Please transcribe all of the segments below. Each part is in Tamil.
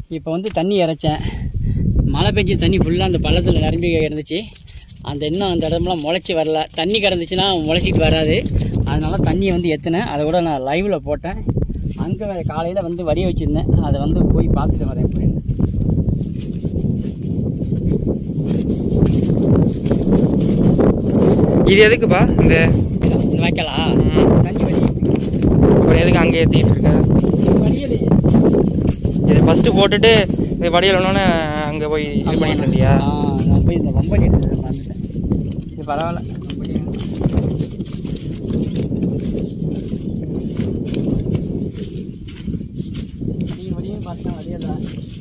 இப்போ வந்து தண்ணி இறைச்சேன் மழை பெஞ்சு தண்ணி ஃபுல்லாக அந்த பள்ளத்தில் நிரம்பி இருந்துச்சு அந்த இன்னும் அந்த இடம்லாம் முளைச்சி வரல தண்ணி கிடந்துச்சுன்னா முளைச்சிட்டு வராது அதனால தண்ணியை வந்து எத்தினேன் அதை கூட நான் லைவில் போட்டேன் அங்கே காலையில் வந்து வடிய வச்சுருந்தேன் அதை வந்து போய் பார்த்துட்டு வரேன் அப்படின்னு இது எதுக்குப்பா இந்த இந்த வைக்கலா ம், தண்ணி வடிய அப்புறம் எதுக்கு அங்கே ஏற்றிட்டு இருக்க வடியலையே இதை ஃபஸ்ட்டு போட்டுட்டு இது வடியலனோன்னு அங்கே போய் இது பண்ணிட்டு இருந்தியா ஆ நான் போய் இந்த வம்படி எடுத்து வந்துட்டேன் இது பரவாயில்ல வம்படி நீங்கள் வடியும் பார்த்தா வடியல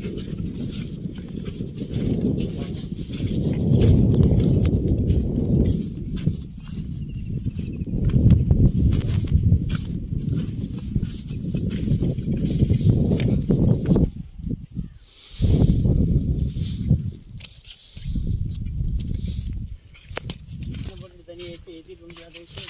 போட்டு தண்ணி ஏற்றி ஏற்றிட்டு வந்து அதை வச்சு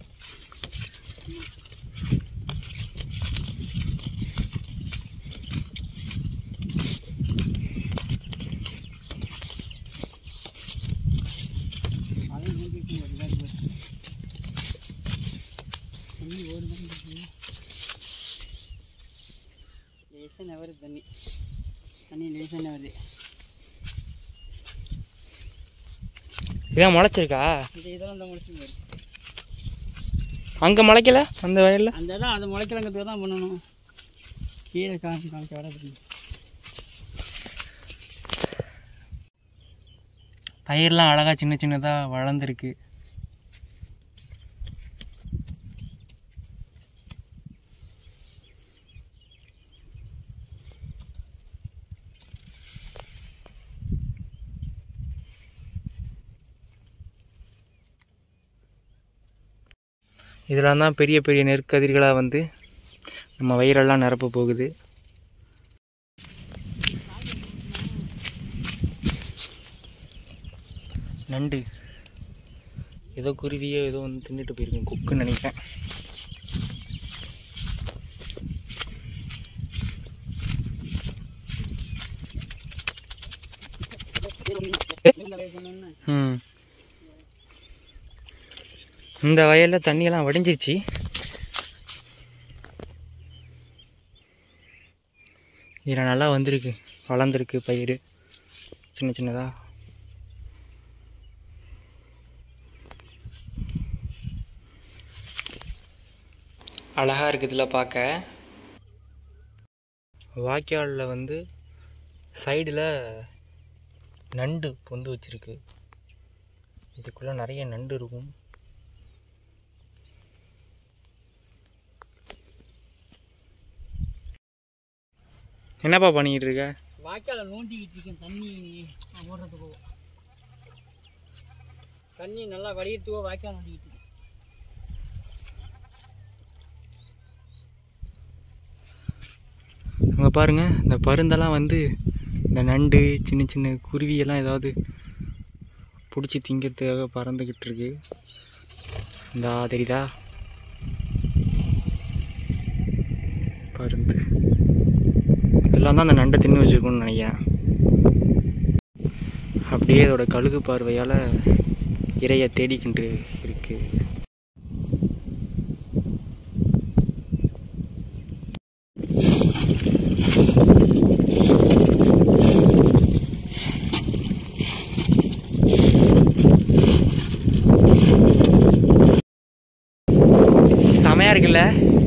அதையும் ஊற்றிட்டு வருதா இருக்கு. தண்ணி ஓடுதான் இருக்கு. லேசா நவருது தண்ணி தண்ணி லேசா நவருது இதான் முளைச்சிருக்கா இது இதெல்லாம் தான் முடிச்சு வருது அங்கே முளைக்கல அந்த வயலில் அந்த இடம் அது முளைக்கலங்கிறதுக்கு தான் பண்ணணும் கீழே காமிச்சு காமிச்சு வராது பயிரெலாம் அழகாக சின்ன சின்னதாக வளர்ந்துருக்கு இதெல்லாம் தான் பெரிய பெரிய நெற்கதிர்களாக வந்து நம்ம வயிறெல்லாம் நிரப்ப போகுது நண்டு ஏதோ குருவியோ ஏதோ வந்து தின்னுட்டு போயிருக்கேன் கொக்குன்னு நினைக்கிறேன் ம் இந்த வயலில் தண்ணியெல்லாம் வடிஞ்சிருச்சு இதில் நல்லா வந்திருக்கு வளர்ந்துருக்கு பயிர் சின்ன சின்னதாக அழகாக இருக்குதுல பார்க்க வாய்க்காலில் வந்து சைடில் நண்டு பொந்து வச்சிருக்கு இதுக்குள்ளே நிறைய நண்டு இருக்கும் என்னப்பா பண்ணிக்கிட்டு இருக்க வாய்க்கால நோண்டிக்கிட்டு இருக்கேன் தண்ணி ஓடுறதுக்கோ தண்ணி நல்லா வடிகிறதுக்கோ வாய்க்கால் நோண்டிக்கிட்டு இருக்கேன் அங்கே பாருங்கள் இந்த பருந்தெல்லாம் வந்து இந்த நண்டு சின்ன சின்ன குருவியெல்லாம் ஏதாவது பிடிச்சி திங்கிறதுக்காக பறந்துக்கிட்டு இருக்கு இந்தா தெரியுதா பருந்து இதெல்லாம் தான் அந்த நண்டை தின்னு வச்சுருக்கோன்னு நினைக்கிறேன் அப்படியே அதோட கழுகு பார்வையால் இரையை தேடிக்கிட்டு இருக்கு செமையா இருக்குல்ல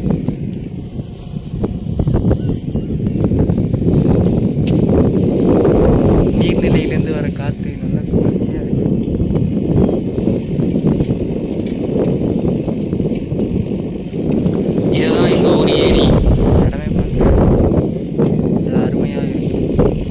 நீர்நிலையிலேருந்து வர காற்று நல்லா குளிர்ச்சியாக இருக்கு இதுதான் எங்கள் ஊர் ஏரி இடமே பார்க்க நல்லா அருமையாக இருக்கு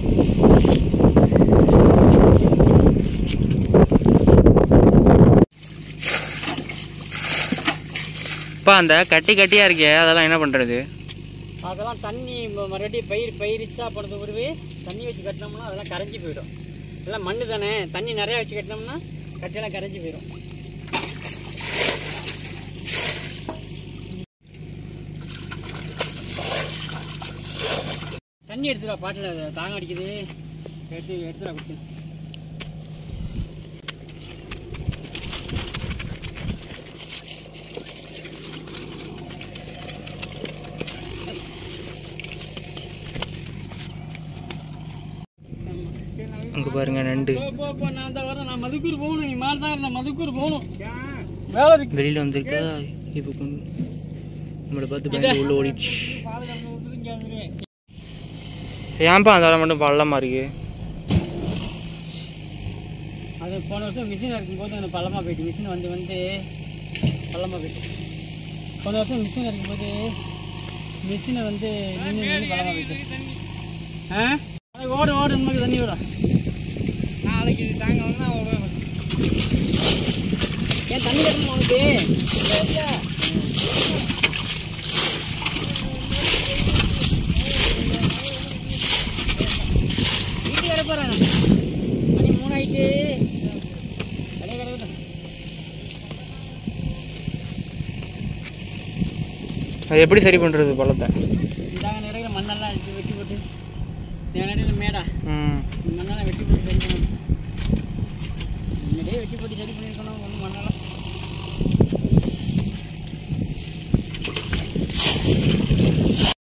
இப்போ அந்த கட்டி கட்டியாக இருக்கே அதெல்லாம் என்ன பண்ணுறது அதெல்லாம் தண்ணி ம- மறுபடியும் பயிர் பயிரிச்சா போனது உருவி தண்ணி வச்சு கட்டினோம்னா அதெல்லாம் கரைஞ்சி போயிடும் எல்லாம் மண்ணு தானே தண்ணி நிறையா வச்சு கட்டினோம்னா கட்டியெல்லாம் கரைஞ்சி போயிடும் தண்ணி எடுத்துடா பாட்டில் தாங்க அடிக்குது எடுத்து எடுத்துடா கொடுத்து அங்கே பாருங்க நண்டு போ போ போ நான் தான் வரேன் நான் மதுக்கூர் போகணும் நீ மாறு தான் நான் மதுக்கூர் போகணும் வேலை இருக்கு வெளியில் வந்திருக்கா இப்போ கொண்டு நம்மளை பார்த்து பயந்து உள்ள ஓடிடுச்சு பாதுகாப்பு விட்டுட்டு இங்கே வந்துடுவேன் ஏன்பா அந்த இடம் மட்டும் பள்ளமாக இருக்கு அது போன வருஷம் மிஷின் இருக்கும்போது எனக்கு பள்ளமாக போயிட்டு மிஷின் வந்து வந்து பள்ளமாக போயிட்டு போன வருஷம் மிஷின் இருக்கும்போது மிஷினை வந்து நின்று நின்று பள்ளமாக போயிட்டு ஆ அது ஓடு ஓடு நமக்கு தண்ணி விடும் நாளைக்கு தாங்க வந்தால் ஏன் தண்ணி கட்டணும் உனக்கு வீட்டுக்கு வர போகிறேன் மணி மூணு ஆயிட்டு அப்படியே கிடக்கட்டும் அது எப்படி சரி பண்ணுறது பள்ளத்தை இந்தாங்க நிறைய மண்ணெல்லாம் எடுத்து வெட்டி போட்டு நேரடியில் மேடா ம் இந்த மண்ணெல்லாம் வெட்டி போட்டு சரி பண்ணணும் முன்னாடியே வெட்டி போட்டு சரி பண்ணியிருக்கணும் ஒன்றும் மண்ணெல்லாம்